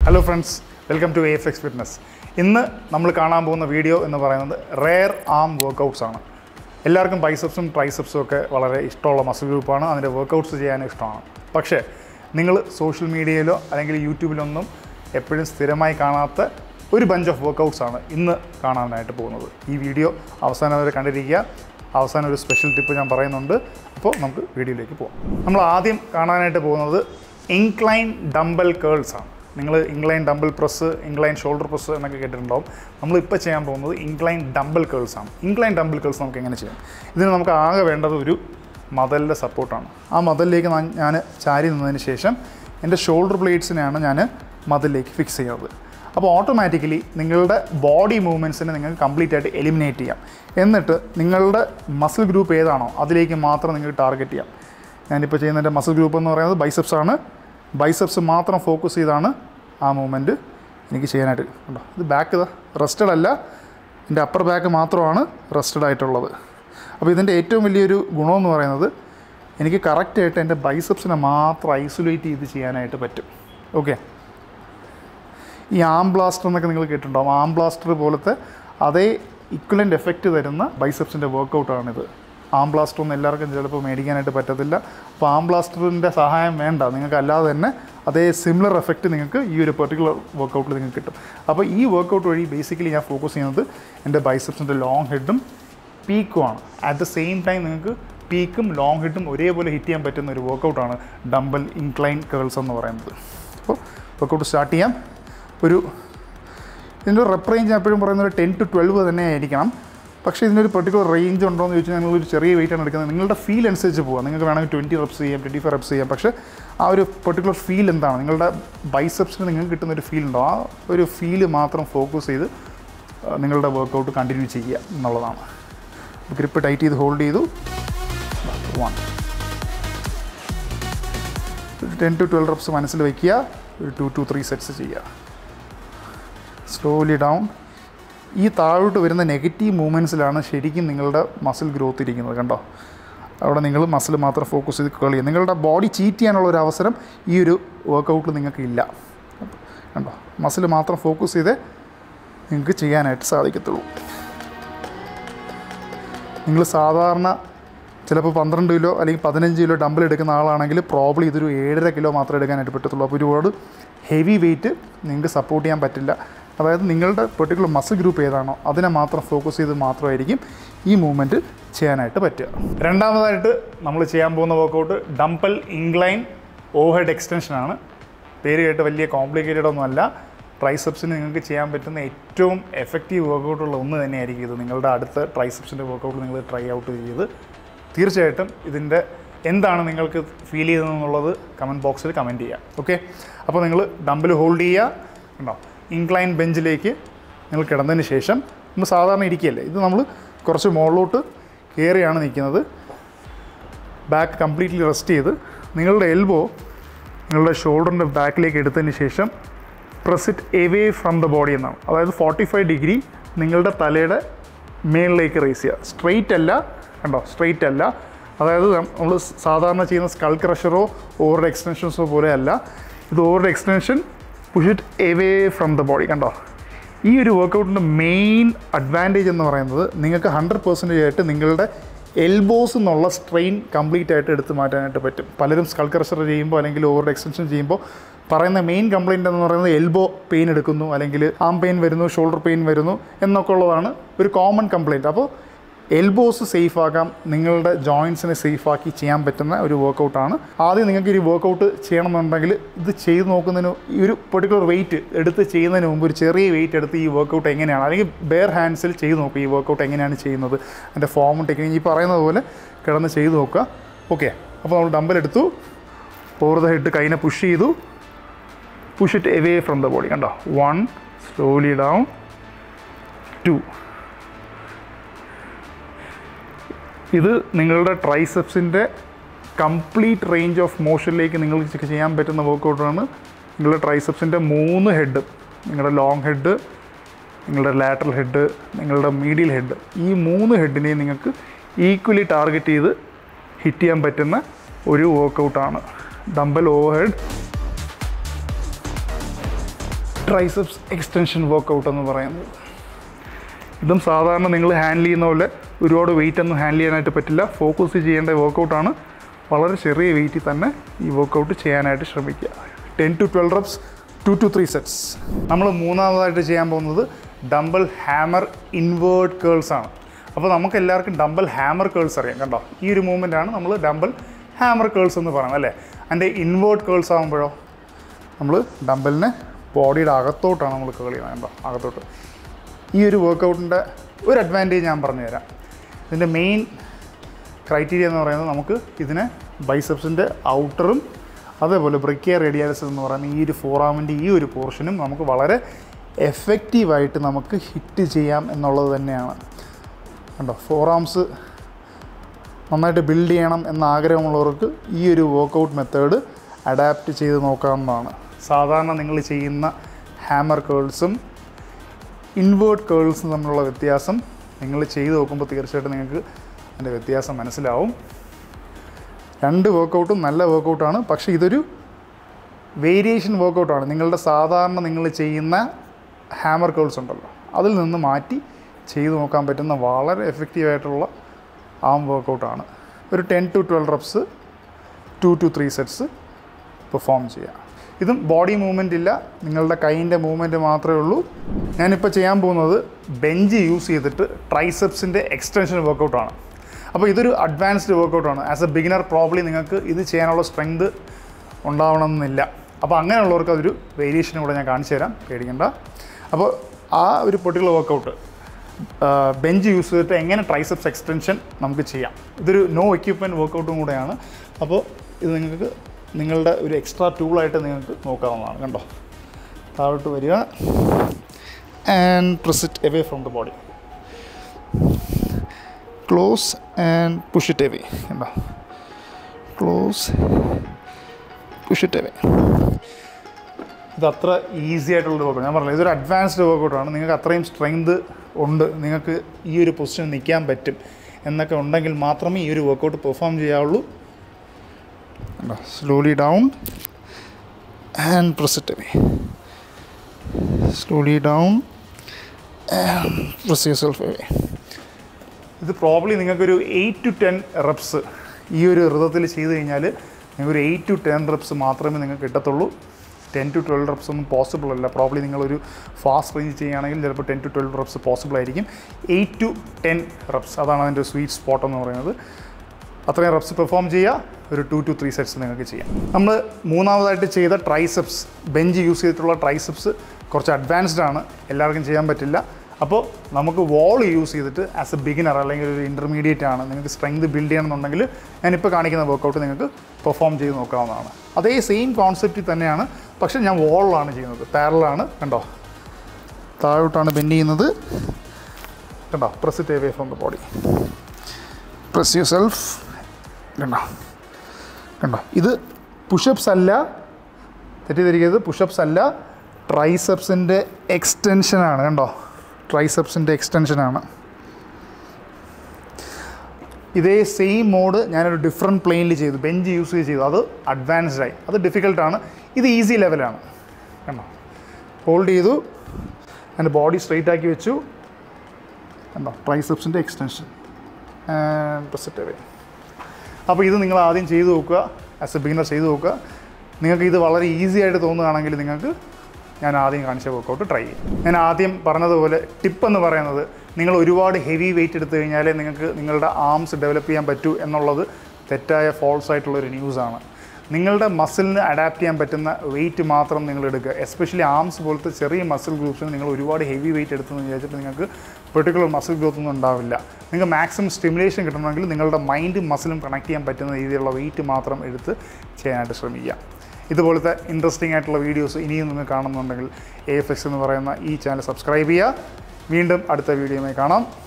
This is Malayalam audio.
hello friends welcome to F X fitness ഇന്ന് നമ്മൾ കാണാൻ പോകുന്ന വീഡിയോ എന്ന് പറയുന്നത് റെയർ ആം വർക്കൗട്ട്സ് ആണ് എല്ലാവർക്കും ബൈസെപ്സും ട്രൈസെപ്സും ഒക്കെ വളരെ ഇഷ്ടമുള്ള മസിൽ ഗ്രൂപ്പാണ് അതിൻ്റെ വർക്കൗട്ട്സ് ചെയ്യാൻ ഇഷ്ടമാണ് പക്ഷേ നിങ്ങൾ സോഷ്യൽ മീഡിയയിലോ അല്ലെങ്കിൽ യൂട്യൂബിലൊന്നും എപ്പോഴും സ്ഥിരമായി കാണാത്ത ഒരു ബഞ്ച് ഓഫ് വർക്കൗട്ട്സ് ആണ് ഇന്ന് കാണാനായിട്ട് പോകുന്നത് ഈ വീഡിയോ അവസാനം വരെ കണ്ടിരിക്കുക അവസാനം ഒരു സ്പെഷ്യൽ ടിപ്പ് ഞാൻ പറയുന്നുണ്ട് അപ്പോൾ നമുക്ക് വീഡിയോയിലേക്ക് പോകാം നമ്മൾ ആദ്യം കാണാനായിട്ട് പോകുന്നത് ഇൻക്ലൈൻ ഡംബൽ കേൾസ് ആണ് നിങ്ങൾ incline dumbbell press incline shoulder press എന്നൊക്കെ കേട്ടിട്ടുണ്ടാവും നമ്മളിപ്പോൾ ചെയ്യാൻ പോകുന്നത് ഇൻക്ലൈൻ ഡംബൽ കേൾസ് ആണ് ഇൻക്ലൈൻ ഡംബൽ കേൾസ് നമുക്ക് എങ്ങനെ ചെയ്യാം ഇതിന് നമുക്ക് ആകെ വേണ്ടത് ഒരു മതലിൻ്റെ സപ്പോർട്ടാണ് ആ മതലിലേക്ക് ഞാൻ ചാരി നിന്നതിന് ശേഷം എൻ്റെ ഷോൾഡർ ബ്ലേഡ്സിനെയാണ് ഞാൻ മതിലേക്ക് ഫിക്സ് ചെയ്യുന്നത് അപ്പോൾ ഓട്ടോമാറ്റിക്കലി നിങ്ങളുടെ ബോഡി മൂവ്മെൻറ്റ്സിനെ നിങ്ങൾക്ക് കംപ്ലീറ്റ് ആയിട്ട് എലിമിനേറ്റ് ചെയ്യാം എന്നിട്ട് നിങ്ങളുടെ മസിൽ ഗ്രൂപ്പ് ഏതാണോ അതിലേക്ക് മാത്രം നിങ്ങൾക്ക് ടാർഗറ്റ് ചെയ്യാം ഞാനിപ്പോൾ ചെയ്യുന്ന എൻ്റെ മസിൽ ഗ്രൂപ്പ് എന്ന് പറയുന്നത് ബൈസെപ്സ് ആണ് ബൈസെപ്സ് മാത്രം ഫോക്കസ് ചെയ്താണ് ആ മൂവ്മെൻറ്റ് എനിക്ക് ചെയ്യാനായിട്ട് ഉണ്ടോ ഇത് ബാക്ക് റെസ്റ്റഡ് അല്ല എൻ്റെ അപ്പർ ബാക്ക് മാത്രമാണ് റെസ്റ്റഡ് ആയിട്ടുള്ളത് അപ്പോൾ ഇതിൻ്റെ ഏറ്റവും വലിയൊരു ഗുണമെന്ന് പറയുന്നത് എനിക്ക് കറക്റ്റായിട്ട് എൻ്റെ ബൈസെപ്സിനെ മാത്രം ഐസൊലേറ്റ് ചെയ്ത് ചെയ്യാനായിട്ട് പറ്റും ഓക്കെ ഈ ആം ബ്ലാസ്റ്റർ എന്നൊക്കെ നിങ്ങൾ കേട്ടിട്ടുണ്ടാവും ആം ബ്ലാസ്റ്റർ പോലത്തെ അതേ ഇക്വലൻ്റ് എഫക്റ്റ് തരുന്ന ബൈസെപ്സിൻ്റെ വർക്കൗട്ടാണിത് ആം ബ്ലാസ്റ്റർ ഒന്നും എല്ലാവർക്കും ചിലപ്പോൾ മേടിക്കാനായിട്ട് പറ്റത്തില്ല അപ്പോൾ ആം ബ്ലാസ്റ്ററിൻ്റെ സഹായം വേണ്ട നിങ്ങൾക്ക് അല്ലാതെ തന്നെ അതേ സിമിലർ എഫക്റ്റ് നിങ്ങൾക്ക് ഈ ഒരു പെർട്ടിക്കുലർ വർക്കൗട്ടിൽ നിങ്ങൾക്ക് കിട്ടും അപ്പോൾ ഈ വർക്കൗട്ട് വഴി ബേസിക്കലി ഞാൻ ഫോക്കസ് ചെയ്യുന്നത് എൻ്റെ ബൈസെപ്സിൻ്റെ ലോങ് ഹെഡും പീക്കുമാണ് അറ്റ് ദ സെയിം ടൈം നിങ്ങൾക്ക് പീക്കും ലോങ് ഹെഡും ഒരേപോലെ ഹിറ്റ് ചെയ്യാൻ പറ്റുന്ന ഒരു വർക്കൗട്ടാണ് ഡംബൽ ഇൻക്ലൈൻ കേൾസ് എന്ന് പറയുന്നത് അപ്പോൾ വർക്കൗട്ട് സ്റ്റാർട്ട് ചെയ്യാം ഒരു ഇതിൻ്റെ റെപ്പ് റേഞ്ച് ഞാൻ എപ്പോഴും പറയുന്നത് ടെൻ ടു ട്വൽവ് തന്നെ ആയിരിക്കണം പക്ഷേ ഇതിനൊരു പെർട്ടിക്കുലർ റേഞ്ച് ഉണ്ടോ എന്ന് ചോദിച്ചാൽ നിങ്ങൾ ഒരു ചെറിയ വെയിറ്റ് ആണ് എടുക്കുന്നത് നിങ്ങളുടെ ഫീൽ അനുസരിച്ച് പോകാം നിങ്ങൾക്ക് വേണമെങ്കിൽ ട്വൻറ്റി റെപ്സ് ചെയ്യാം ട്വൻറ്റി ഫൈവ് റെപ്സ് ചെയ്യാം പക്ഷേ ആ ഒരു പെർട്ടിക്കുലർ ഫീൽ എന്താണ് നിങ്ങളുടെ ബൈസെപ്സിന് നിങ്ങൾക്ക് കിട്ടുന്ന ഒരു ഫീൽ ഉണ്ടോ ആ ഒരു ഫീല് മാത്രം ഫോക്കസ് ചെയ്ത് ആ, നിങ്ങളുടെ വർക്കൗട്ട് കണ്ടിന്യൂ ചെയ്യുക എന്നുള്ളതാണ് ഗ്രിപ്പ് ടൈറ്റ് ചെയ്ത് ഹോൾഡ് ചെയ്തു one ten to twelve reps മനസ്സിൽ വയ്ക്കുക ഒരു ടു ടു ത്രീ സെറ്റ്സ് ചെയ്യുക സ്ലോലി ഡൗൺ ഈ താഴോട്ട് വരുന്ന നെഗറ്റീവ് മൂവ്മെൻറ്റ്സിലാണ് ശരിക്കും നിങ്ങളുടെ മസിൽ ഗ്രോത്ത് ഇരിക്കുന്നത് കണ്ടോ അവിടെ നിങ്ങൾ മസിൽ മാത്രം ഫോക്കസ് ചെയ്ത് കേൾ ചെയ്യുക നിങ്ങളുടെ ബോഡി ചീറ്റ് ചെയ്യാനുള്ള ഒരു അവസരം ഈ ഒരു വർക്കൗട്ടിൽ നിങ്ങൾക്ക് ഇല്ല കണ്ടോ മസിൽ മാത്രം ഫോക്കസ് ചെയ്ത് നിങ്ങൾക്ക് ചെയ്യാനായിട്ട് സാധിക്കത്തുള്ളൂ നിങ്ങൾ സാധാരണ ചിലപ്പോൾ പന്ത്രണ്ട് കിലോ അല്ലെങ്കിൽ പതിനഞ്ച് കിലോ ഡമ്പിൾ എടുക്കുന്ന ആളാണെങ്കിൽ പ്രോബ്ലി ഇതൊരു ഏഴര കിലോ മാത്രമേ എടുക്കാനായിട്ട് പറ്റത്തുള്ളൂ അപ്പോൾ ഒരുപാട് ഹെവി വെയിറ്റ് നിങ്ങൾക്ക് സപ്പോർട്ട് ചെയ്യാൻ പറ്റില്ല അതായത് നിങ്ങളുടെ പെർട്ടിക്കുലർ മസിൽ ഗ്രൂപ്പ് ഏതാണോ അതിനെ മാത്രം ഫോക്കസ് ചെയ്ത് മാത്രമായിരിക്കും ഈ മൂവ്മെൻറ്റ് ചെയ്യാനായിട്ട് പറ്റുക രണ്ടാമതായിട്ട് നമ്മൾ ചെയ്യാൻ പോകുന്ന വർക്കൗട്ട് ഡംബൽ ഇൻക്ലൈൻ ഓവർഹെഡ് എക്സ്റ്റൻഷനാണ് പേര് കേട്ട് വലിയ കോംപ്ലിക്കേറ്റഡ് ഒന്നുമല്ല ട്രൈസെപ്സിന് നിങ്ങൾക്ക് ചെയ്യാൻ പറ്റുന്ന ഏറ്റവും എഫക്റ്റീവ് വർക്കൗട്ടുള്ള ഒന്ന് തന്നെയായിരിക്കും ഇത് നിങ്ങളുടെ അടുത്ത ട്രൈസെപ്സിൻ്റെ വർക്കൗട്ട് നിങ്ങൾ ട്രൈ ഔട്ട് ചെയ്ത് തീർച്ചയായിട്ടും ഇതിൻ്റെ എന്താണ് നിങ്ങൾക്ക് ഫീൽ ചെയ്തതെന്നുള്ളത് കമൻറ്റ് ബോക്സിൽ കമൻറ്റ് ചെയ്യാം ഓക്കെ അപ്പോൾ നിങ്ങൾ ഡമ്പിൽ ഹോൾഡ് ചെയ്യുക ഉണ്ടോ ഇൻക്ലൈൻ ബെഞ്ചിലേക്ക് നിങ്ങൾ കിടന്നതിന് ശേഷം നമ്മൾ സാധാരണ ഇരിക്കുകയല്ലേ ഇത് നമ്മൾ കുറച്ച് മുകളിലോട്ട് കയറിയാണ് നിൽക്കുന്നത് ബാക്ക് കംപ്ലീറ്റ്ലി റെസ്റ്റ് ചെയ്ത് നിങ്ങളുടെ എൽബോ നിങ്ങളുടെ ഷോൾഡറിൻ്റെ ബാക്കിലേക്ക് എടുത്തതിന് ശേഷം press it away from the body എന്നാണ് അതായത് ഫോർട്ടി ഫൈവ് ഡിഗ്രി നിങ്ങളുടെ തലയുടെ മേളിലേക്ക് റേസ് ചെയ്യുക സ്ട്രെയിറ്റ് അല്ല കണ്ടോ സ്ട്രെയിറ്റ് അല്ല അതായത് നമ്മൾ സാധാരണ ചെയ്യുന്ന സ്കൾ ക്രഷറോ ഓവർ എക്സ്റ്റൻഷൻസോ പോലെ അല്ല ഇത് over extension push it away from the body കണ്ടോ ഈ ഒരു വർക്കൗട്ടിൻ്റെ മെയിൻ അഡ്വാൻറ്റേജ് എന്ന് പറയുന്നത് നിങ്ങൾക്ക് ഹൺഡ്രഡ് പെർസെൻറ്റേജ് ആയിട്ട് നിങ്ങളുടെ എൽബോസ് എന്നുള്ള സ്ട്രെയിൻ കംപ്ലീറ്റ് ആയിട്ട് എടുത്ത് മാറ്റാനായിട്ട് പറ്റും പലരും സ്കൾ ക്രഷർ ചെയ്യുമ്പോൾ അല്ലെങ്കിൽ ഓവർ എക്സ്റ്റൻഷൻ ചെയ്യുമ്പോൾ പറയുന്ന മെയിൻ കംപ്ലയിൻ്റ് എന്ന് പറയുന്നത് എൽബോ പെയിൻ എടുക്കുന്നു അല്ലെങ്കിൽ ആം പെയിൻ വരുന്നു ഷോൾഡർ പെയിൻ വരുന്നു എന്നൊക്കെ ഉള്ളതാണ് ഒരു കോമൺ കംപ്ലയിൻറ്റ് അപ്പോൾ എൽബോസ് സേഫ് ആക്കാം നിങ്ങളുടെ ജോയിൻസിനെ സേഫ് ആക്കി ചെയ്യാൻ പറ്റുന്ന ഒരു വർക്കൗട്ടാണ് ആദ്യം നിങ്ങൾക്ക് ഈ വർക്കൗട്ട് ചെയ്യണമെന്നുണ്ടെങ്കിൽ ഇത് ചെയ്ത് നോക്കുന്നതിന് ഈ ഒരു പെർട്ടിക്കുലർ വെയിറ്റ് എടുത്ത് ചെയ്യുന്നതിന് മുമ്പ് ഒരു ചെറിയ വെയിറ്റ് എടുത്ത് ഈ വർക്കൗട്ട് എങ്ങനെയാണ് അല്ലെങ്കിൽ ബെയർ ഹാൻഡ്സിൽ ചെയ്ത് നോക്കുക ഈ വർക്കൗട്ട് എങ്ങനെയാണ് ചെയ്യുന്നത് അതിൻ്റെ ഫോമും ടെക്നിക്ക് ഈ പറയുന്നത് പോലെ കിടന്ന് ചെയ്ത് നോക്കുക ഓക്കെ അപ്പോൾ നമ്മൾ ഡമ്പൽ എടുത്തു ഓവർ ദ ഹെഡ് കൈനെ പുഷ് ചെയ്തു push it away from the body കണ്ടോ വൺ സ്ലോലി ഡൗൺ ടു ഇത് നിങ്ങളുടെ ട്രൈസെപ്സിൻ്റെ കംപ്ലീറ്റ് റേഞ്ച് ഓഫ് മോഷനിലേക്ക് നിങ്ങൾക്ക് ചെയ്യാൻ പറ്റുന്ന വർക്കൗട്ടാണ് നിങ്ങളുടെ ട്രൈസെപ്സിൻ്റെ മൂന്ന് ഹെഡ് നിങ്ങളുടെ ലോങ് ഹെഡ് നിങ്ങളുടെ ലാറ്ററൽ ഹെഡ് നിങ്ങളുടെ മീഡിയൽ ഹെഡ് ഈ മൂന്ന് ഹെഡിനെയും നിങ്ങൾക്ക് ഈക്വലി ടാർഗറ്റ് ചെയ്ത് ഹിറ്റ് ചെയ്യാൻ പറ്റുന്ന ഒരു വർക്കൗട്ടാണ് dumbbell over head triceps extension workout എന്ന് പറയുന്നത് ഇതും സാധാരണ നിങ്ങൾ ഹാൻഡിൽ ചെയ്യുന്ന പോലെ ഒരുപാട് വെയിറ്റ് ഒന്നും ഹാൻഡിൽ ചെയ്യാനായിട്ട് പറ്റില്ല ഫോക്കസ് ചെയ്യേണ്ട വർക്കൗട്ടാണ് വളരെ ചെറിയ വെയിറ്റിൽ തന്നെ ഈ വർക്കൗട്ട് ചെയ്യാനായിട്ട് ശ്രമിക്കുക ten to twelve reps two to three sets നമ്മൾ മൂന്നാമതായിട്ട് ചെയ്യാൻ പോകുന്നത് ഡംബൽ ഹാമർ ഇൻവേർട്ട് കേൾസ് ആണ് അപ്പോൾ നമുക്ക് എല്ലാവർക്കും ഡംബൽ ഹാമർ കേൾസ് അറിയാം കണ്ടോ ഈ ഒരു മൂവ്മെൻ്റ് ആണ് നമ്മൾ ഡംബൽ ഹാമർ കേൾസ് എന്ന് പറയുന്നത് അല്ലേ അതിൻ്റെ ഇൻവേർട്ട് കേൾസ് ആകുമ്പോഴോ നമ്മൾ ഡംബലിനെ ബോഡിയുടെ അകത്തോട്ടാണ് നമ്മൾ കേൾ ചെയ്യുന്നത് കണ്ടോ അകത്തോട്ട് ഈ ഒരു വർക്കൗട്ടിൻ്റെ ഒരു അഡ്വാൻറ്റേജ് ഞാൻ പറഞ്ഞുതരാം ഇതിൻ്റെ മെയിൻ ക്രൈറ്റീരിയ എന്ന് പറയുന്നത് നമുക്ക് ഇതിനെ ബൈസെപ്സിൻ്റെ ഔട്ടറും അതേപോലെ ബ്രിക്കിയ റേഡിയാലിസിസ് എന്ന് പറയുന്ന ഈ ഒരു ഫോറാമിൻ്റെ ഈ ഒരു പോർഷനും നമുക്ക് വളരെ എഫക്റ്റീവായിട്ട് നമുക്ക് ഹിറ്റ് ചെയ്യാം എന്നുള്ളത് തന്നെയാണ് കണ്ടോ ഫോറാംസ് നന്നായിട്ട് ബിൽഡ് ചെയ്യണം എന്ന ആഗ്രഹമുള്ളവർക്ക് ഈ ഒരു വർക്കൗട്ട് മെത്തേഡ് അഡാപ്റ്റ് ചെയ്ത് നോക്കാവുന്നതാണ് സാധാരണ നിങ്ങൾ ചെയ്യുന്ന ഹാമർ കേൾസും ഇൻവേർട്ട് കേൾസും തമ്മിലുള്ള വ്യത്യാസം നിങ്ങൾ ചെയ്ത് നോക്കുമ്പോൾ തീർച്ചയായിട്ടും നിങ്ങൾക്ക് അതിൻ്റെ വ്യത്യാസം മനസ്സിലാവും രണ്ട് വർക്കൗട്ടും നല്ല വർക്കൗട്ടാണ് പക്ഷേ ഇതൊരു വേരിയേഷൻ വർക്കൗട്ടാണ് നിങ്ങളുടെ സാധാരണ നിങ്ങൾ ചെയ്യുന്ന ഹാമർ കേൾസ് ഉണ്ടല്ലോ അതിൽ നിന്ന് മാറ്റി ചെയ്തു നോക്കാൻ പറ്റുന്ന വളരെ എഫക്റ്റീവായിട്ടുള്ള ആം വർക്കൗട്ടാണ് ഒരു ten to twelve reps two to three sets perform ചെയ്യുക ഇതും ബോഡി മൂവ്മെൻ്റ് ഇല്ല നിങ്ങളുടെ കൈയിൻ്റെ മൂവ്മെൻറ്റ് മാത്രമേ ഉള്ളൂ ഞാനിപ്പോൾ ചെയ്യാൻ പോകുന്നത് ബെഞ്ച് യൂസ് ചെയ്തിട്ട് ട്രൈസെപ്സിൻ്റെ എക്സ്റ്റൻഷൻ വർക്കൗട്ടാണ് അപ്പോൾ ഇതൊരു അഡ്വാൻസ്ഡ് വർക്കൗട്ടാണ് ആസ് എ ബിഗിനർ പ്രോബ്ലി നിങ്ങൾക്ക് ഇത് ചെയ്യാനുള്ള സ്ട്രെങ്ത് ഉണ്ടാവണമെന്നില്ല അപ്പോൾ അങ്ങനെയുള്ളവർക്ക് അതൊരു വേരിയേഷനും കൂടെ ഞാൻ കാണിച്ചു തരാം പേടിക്കണ്ട അപ്പോൾ ആ ഒരു പൊട്ടിക്കുലർ വർക്കൗട്ട് ബെഞ്ച് യൂസ് ചെയ്തിട്ട് എങ്ങനെ ട്രൈസെപ്സ് എക്സ്റ്റൻഷൻ നമുക്ക് ചെയ്യാം ഇതൊരു നോ എക്യുപ്മെൻറ്റ് വർക്കൗട്ടും കൂടെയാണ് അപ്പോൾ ഇത് നിങ്ങൾക്ക് നിങ്ങളുടെ ഒരു എക്സ്ട്രാ ടൂളായിട്ട് നിങ്ങൾക്ക് നോക്കാവുന്നതാണ് കണ്ടോ താഴോട്ട് വരിക and press it away from the body close and push it away കണ്ടോ ക്ലോസ് പുഷ് ഇറ്റ് എവേ ഇത് അത്ര ഈസി ആയിട്ടുള്ള വർക്കൗട്ട് ഞാൻ പറഞ്ഞില്ല ഇതൊരു അഡ്വാൻസ്ഡ് വർക്കൗട്ടാണ് നിങ്ങൾക്ക് അത്രയും സ്ട്രെങ്ത് ഉണ്ട് നിങ്ങൾക്ക് ഈ ഒരു പൊസിഷൻ നിൽക്കാൻ പറ്റും എന്നൊക്കെ ഉണ്ടെങ്കിൽ മാത്രമേ ഈ ഒരു വർക്കൗട്ട് പെർഫോം ചെയ്യാവുള്ളൂ slowly down and press it away slowly down and press yourself away ഇത് പ്രോബ്ലി നിങ്ങൾക്കൊരു എയ്റ്റ് ടു ടെൻ റെപ്സ് ഈ ഒരു ഋതത്തിൽ ചെയ്ത് കഴിഞ്ഞാൽ നിങ്ങൾക്കൊരു എയ്റ്റ് ടു ടെൻ റെപ്സ് മാത്രമേ നിങ്ങൾക്ക് കിട്ടത്തുള്ളൂ ടെൻ ടു ട്വൽവ് റെപ്സ് ഒന്നും പോസിബിൾ അല്ല പ്രോബ്ലി നിങ്ങളൊരു ഫാസ്റ്റ് റേഞ്ച് ചെയ്യുകയാണെങ്കിൽ ചിലപ്പോൾ ten to twelve reps possible ആയിരിക്കും എയ്റ്റ് ടു ടെൻ റെപ്സ് അതാണ് അതിൻ്റെ സ്വീറ്റ് സ്പോട്ട് എന്ന് പറയുന്നത് അത്രയും റെപ്സ് പെർഫോം ചെയ്യുക ഒരു ടു ടു ത്രീ സെറ്റ്സ് നിങ്ങൾക്ക് ചെയ്യാം നമ്മൾ മൂന്നാമതായിട്ട് ചെയ്ത ട്രൈസെപ്സ് ബെഞ്ച് യൂസ് ചെയ്തിട്ടുള്ള ട്രൈസെപ്സ് കുറച്ച് അഡ്വാൻസ്ഡ് ആണ് എല്ലാവർക്കും ചെയ്യാൻ പറ്റില്ല അപ്പോൾ നമുക്ക് വോൾ യൂസ് ചെയ്തിട്ട് ആസ് എ ബിഗിനർ അല്ലെങ്കിൽ ഒരു ഇൻ്റർമീഡിയറ്റ് ആണ് നിങ്ങൾക്ക് സ്ട്രെങ്ത് ബിൽഡ് ചെയ്യണമെന്നുണ്ടെങ്കിൽ ഞാനിപ്പോൾ കാണിക്കുന്ന വർക്കൗട്ട് നിങ്ങൾക്ക് പെർഫോം ചെയ്ത് നോക്കാവുന്നതാണ് അതേ സെയിം കോൺസെപ്റ്റിൽ തന്നെയാണ് പക്ഷേ ഞാൻ വോളിലാണ് ചെയ്യുന്നത് പാരലാണ് കണ്ടോ താഴോട്ടാണ് ബെൻഡ് ചെയ്യുന്നത് കണ്ടോ press it away from the body press yourself കണ്ടോ കണ്ടോ ഇത് പുഷപ്സ് അല്ല തെറ്റിദ്ധരിക്കരുത് പുഷപ്സ് അല്ല ട്രൈസെപ്സിൻ്റെ എക്സ്റ്റൻഷനാണ് കണ്ടോ ട്രൈസെപ്സിൻ്റെ എക്സ്റ്റൻഷനാണ് ഇതേ സെയിം മോഡ് ഞാനൊരു ഡിഫറെൻറ്റ് പ്ലെയിനിൽ ചെയ്തു ബെഞ്ച് യൂസ് ചെയ്തു അത് അഡ്വാൻസ്ഡ് ആയി അത് ഡിഫിക്കൽട്ടാണ് ഇത് ഈസി ലെവലാണ് കണ്ടോ ഹോൾഡ് ചെയ്തു എൻ്റെ ബോഡി സ്ട്രെയിറ്റ് ആക്കി വെച്ചു കണ്ടോ ട്രൈസെപ്സിൻ്റെ എക്സ്റ്റൻഷൻ പ്രസറ്റ് അവേ അപ്പോൾ ഇത് നിങ്ങൾ ആദ്യം ചെയ്തു നോക്കുക ആസ് എ ബിഗിനർ ചെയ്തു നോക്കുക നിങ്ങൾക്ക് ഇത് വളരെ ഈസി ആയിട്ട് തോന്നുകയാണെങ്കിൽ നിങ്ങൾക്ക് ഞാൻ ആദ്യം കാണിച്ച വർക്കൗട്ട് ട്രൈ ചെയ്യും ഞാൻ ആദ്യം പറഞ്ഞതുപോലെ ടിപ്പ് എന്ന് പറയുന്നത് നിങ്ങൾ ഒരുപാട് ഹെവി വെയിറ്റ് എടുത്തു കഴിഞ്ഞാലേ നിങ്ങൾക്ക് നിങ്ങളുടെ ആംസ് ഡെവലപ്പ് ചെയ്യാൻ പറ്റൂ എന്നുള്ളത് തെറ്റായ ഫോൾസ് ആയിട്ടുള്ളൊരു ന്യൂസാണ് നിങ്ങളുടെ മസിലിന് അഡാപ്റ്റ് ചെയ്യാൻ പറ്റുന്ന വെയിറ്റ് മാത്രം നിങ്ങൾ എടുക്കുക എസ്പെഷ്യലി ആംസ് പോലത്തെ ചെറിയ മസിൽ ഗ്രൂപ്പ്സിന് നിങ്ങൾ ഒരുപാട് ഹെവി വെയിറ്റ് എടുത്തെന്ന് വിചാരിച്ചിട്ട് നിങ്ങൾക്ക് പെർട്ടിക്കുലർ മസിൽ ഗ്രോത്ത് ഒന്നും ഉണ്ടാവില്ല നിങ്ങൾക്ക് മാക്സിമം സ്റ്റിമുലേഷൻ കിട്ടണമെങ്കിൽ നിങ്ങളുടെ മൈൻഡും മസിലും കണക്ട് ചെയ്യാൻ പറ്റുന്ന രീതിയിലുള്ള വെയിറ്റ് മാത്രം എടുത്ത് ചെയ്യാനായിട്ട് ശ്രമിക്കുക ഇതുപോലത്തെ ഇൻട്രസ്റ്റിംഗ് ആയിട്ടുള്ള വീഡിയോസ് ഇനിയും നിങ്ങൾ കാണുന്നുണ്ടെങ്കിൽ എ എഫ് എക്സ് എന്ന് പറയുന്ന ഈ ചാനൽ സബ്സ്ക്രൈബ് ചെയ്യുക വീണ്ടും അടുത്ത വീഡിയോയുമായി കാണാം